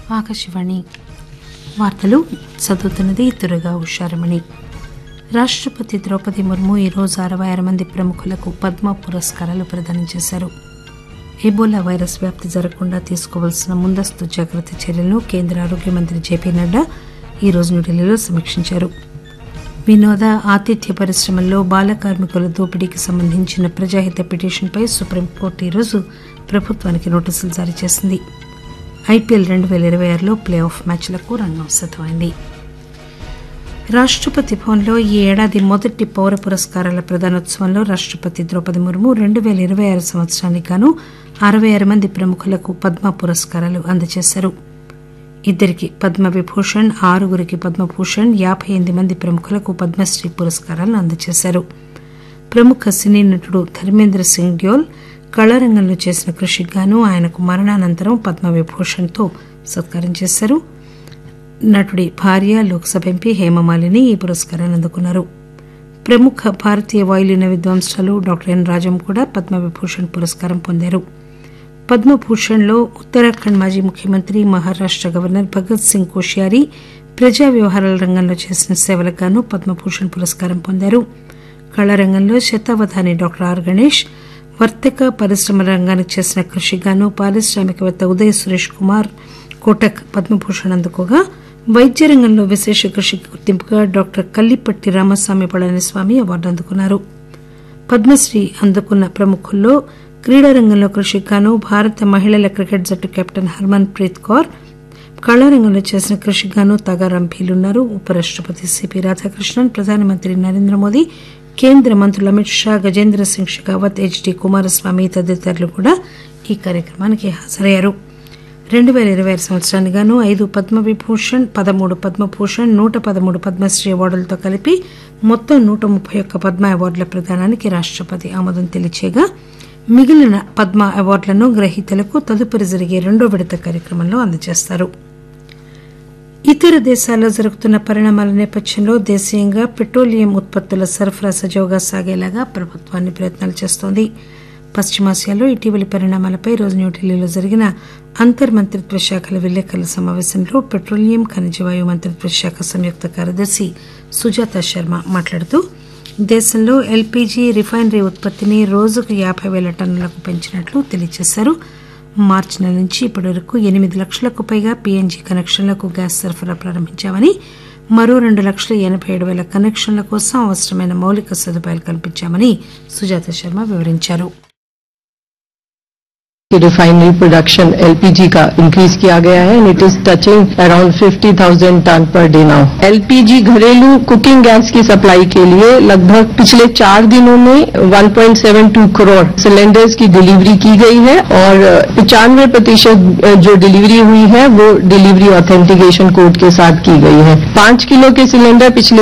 ఆకాశవాణి వార్తలు చదువుతున్నది తురగా ఉషారమణి రాష్టపతి ద్రౌపది ముర్ము ఈరోజు అరవై ఆరు మంది ప్రముఖులకు పద్మ పురస్కారాలు ప్రదానం చేశారు ఎబోలా వైరస్ వ్యాప్తి జరగకుండా తీసుకోవాల్సిన ముందస్తు జాగ్రత్త చర్యలను కేంద్ర ఆరోగ్య మంత్రి జేపీ నడ్డా ఈరోజు న్యూఢిల్లీలో సమీక్షించారు వినోద ఆతిథ్య పరిశ్రమల్లో బాల కార్మికుల దోపిడీకి సంబంధించిన ప్రజాహిత పిటిషన్పై సుప్రీంకోర్టు ఈరోజు ప్రభుత్వానికి నోటీసులు జారీ చేసింది ఐపీఎల్ రెండు పేల ఇరవై ఆరులో ప్లే ఆఫ్ మ్యాచ్లకు రంగం సిద్దమైంది రాష్టపతి భవన్లో ఈ ఏడాది మొదటి పౌర పురస్కారాల ప్రదానోత్సవంలో రాష్టపతి ద్రౌపది ముర్ము రెండు పేల ఇరవై ఆరు సంవత్సరానికి గాను అరవై ఆరు మంది ప్రముఖులకు పద్మ పురస్కారాలు అందజేశారు ఇద్దరికి పద్మ విభూషణ్ ఆరుగురికి పద్మభూషణ్ యాబై ఎనిమిది మంది ప్రముఖులకు పద్మశ్రీ పురస్కారాలను అందజేశారు ప్రముఖ సినీ నటుడు ధర్మేంద్ర సింగ్ డ్యోల్ కళారంగంలో చేసిన కృషికి గాను ఆయనకు మరణానంతరం పద్మ విభూషణ్తో సత్కారం చేశారు నటుడి భార్య లోక్సభ ఎంపీ హేమమాలిని ఈ పురస్కారాన్ని అందుకున్నారు ప్రముఖ భారతీయ వాయులీన విద్వాంసులు డాక్టర్ ఎన్ రాజం కూడా పద్మవిభూషణ్ పురస్కారం పొందారు పద్మభూషణ్లో ఉత్తరాఖండ్ మాజీ ముఖ్యమంత్రి మహారాష్ట గవర్నర్ భగత్ సింగ్ కోశ్యారి ప్రజా వ్యవహారాల రంగంలో చేసిన సేవలకు గాను పద్మభూషణ్ పురస్కారం పొందారు కళారంగంలో శతావధాని డాక్టర్ ఆర్ గణేష్ వర్తక పరిశ్రమల రంగానికి చేసిన కృషికి గాను పారిశ్రామికవేత్త ఉదయ్ సురేష్ కుమార్ కోటక్ పద్మభూషణ్ అందుకోగా వైద్య రంగంలో విశేష కృషికి గుర్తింపుగా డాక్టర్ కల్లిపట్టి రామస్వామి పళనిస్వామి అవార్డు అందుకున్నారు పద్మశ్రీ అందుకున్న ప్రముఖుల్లో క్రీడారంగంలో కృషికి గాను భారత మహిళల క్రికెట్ జట్టు కెప్టెన్ హర్మన్ ప్రీత్ కౌర్ కళారంగంలో చేసిన కృషికి గాను తగారం భీలున్నారు ఉపరాష్టపతి సిపి రాధాకృష్ణన్ ప్రధానమంత్రి నరేంద్ర మోదీ కేంద్ర మంత్రులు అమిత్ షా గజేంద్ర సింగ్ షెకావత్ హెచ్డి కుమారస్వామి తదితరులు కూడా ఈ కార్యక్రమానికి హాజరయ్యారు రెండు పేల ఇరవై ఆరు సంవత్సరానికి గాను ఐదు పద్మవిభూషణ్ పదమూడు పద్మభూషణ్ నూట పదమూడు పద్మశ్రీ అవార్డులతో కలిపి మొత్తం నూట ముప్పై ఒక్క పద్మ అవార్డుల ప్రదానానికి రాష్టపతి ఆమోదం తెలియచేయగా మిగిలిన పద్మ అవార్డులను గ్రహీతలకు తదుపరి జరిగే రెండో విడత కార్యక్రమంలో అందజేస్తారు ఇతర దేశాల్లో జరుగుతున్న పరిణామాల నేపథ్యంలో దేశీయంగా పెట్రోలియం ఉత్పత్తుల సరఫరా సజావుగా సాగేలాగా ప్రభుత్వాన్ని ప్రయత్నాలు చేస్తోంది పశ్చిమాసియాలో ఇటీవలి పరిణామాలపై రోజు న్యూఢిల్లీలో జరిగిన అంతర్మంత్రిత్వ శాఖల విలేకరుల సమావేశంలో పెట్రోలియం ఖనిజవాయు మంత్రిత్వ శాఖ సంయుక్త కార్యదర్శి సుజాత శర్మ మాట్లాడుతూ దేశంలో ఎల్పీజీ రిఫైనరీ ఉత్పత్తిని రోజుకు యాబై పేల టన్నులకు పెంచినట్లు తెలియజేశారు మార్చి నెల నుంచి ఇప్పటి వరకు ఎనిమిది లక్షలకు పైగా పీఎన్జీ కనెక్షన్లకు గ్యాస్ సరఫరా ప్రారంభించామని మరో రెండు లక్షల ఎనబై ఏడు పేల కనెక్షన్ల కోసం అవసరమైన మౌలిక సదుపాయాలు కల్పించామని సుజాత శర్మ వివరించారు की रिफाइनरी प्रोडक्शन एलपीजी का इंक्रीज किया गया है and it is touching around 50,000 tonne per day now LPG घरेलू कुकिंग गैस की सप्लाई के लिए लगभग पिछले चार दिनों में 1.72 करोड़ सिलेंडर्स की डिलीवरी की गई है और पचानवे प्रतिशत जो डिलीवरी हुई है वो डिलीवरी ऑथेंटिकेशन कोड के साथ की गई है पांच किलो के सिलेंडर पिछले